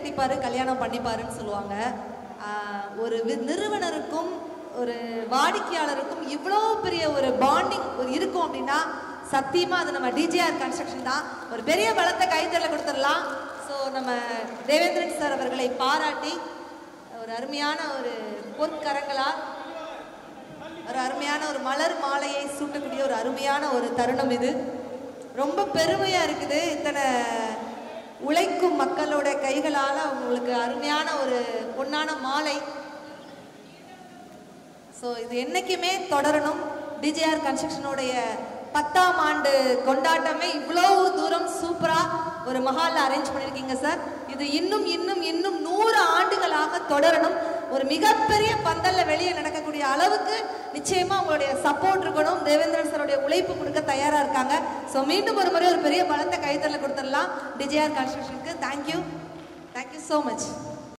கட்டிப்பாரு கல்யாணம் பண்ணிப்பாருன்னு சொல்லுவாங்க ஆஹ் ஒரு வி- நிறுவனருக்கும் ஒரு வாடிக்கையாளருக்கும் இவ்வளோ பெரிய ஒரு பாண்டிங் ஒரு இருக்கும் அப்படின்னா சத்தியமா அது நம்ம டிஜிஆர் கன்ஸ்ட்ரக்ஷன் தான் ஒரு பெரிய பலத்தை கைத்தறல கொடுத்துடலாம் ஸோ நம்ம தேவேந்திரன் சார் அவர்களை பாராட்டி ஒரு அருமையான ஒரு பொற்கரங்களால் ஒரு அருமையான ஒரு மலர் மாலையை சூட்டக்கூடிய ஒரு அருமையான ஒரு தருணம் இது ரொம்ப பெருமையா இருக்குது இத்தனை உழைக்கும் மக்களோட கைகளால உங்களுக்கு அருமையான ஒரு பொன்னான மாலை ஸோ இது என்னைக்குமே தொடரணும் டிஜேஆர் கன்ஸ்ட்ரக்ஷனுடைய பத்தாம் ஆண்டு கொண்டாட்டமே இவ்வளோ தூரம் சூப்பரா ஒரு மஹால்ல அரேஞ்ச் பண்ணியிருக்கீங்க சார் இது இன்னும் இன்னும் இன்னும் நூறு ஆண்டுகளாக தொடரணும் ஒரு மிகப்பெரிய பந்தல்ல வெளியே நடக்கக்கூடிய அளவுக்கு நிச்சயமா உங்களுடைய சப்போர்ட் இருக்கணும் தேவேந்திரன் சாருடைய உழைப்பு கொடுக்க தயாரா இருக்காங்க ஸோ மீண்டும் ஒரு முறை ஒரு பெரிய பலத்தை கைத்தறல கொடுத்துடலாம் டிஜேஆர் கன்ஸ்ட்ரக்ஷனுக்கு தேங்க்யூ தேங்க்யூ ஸோ மச்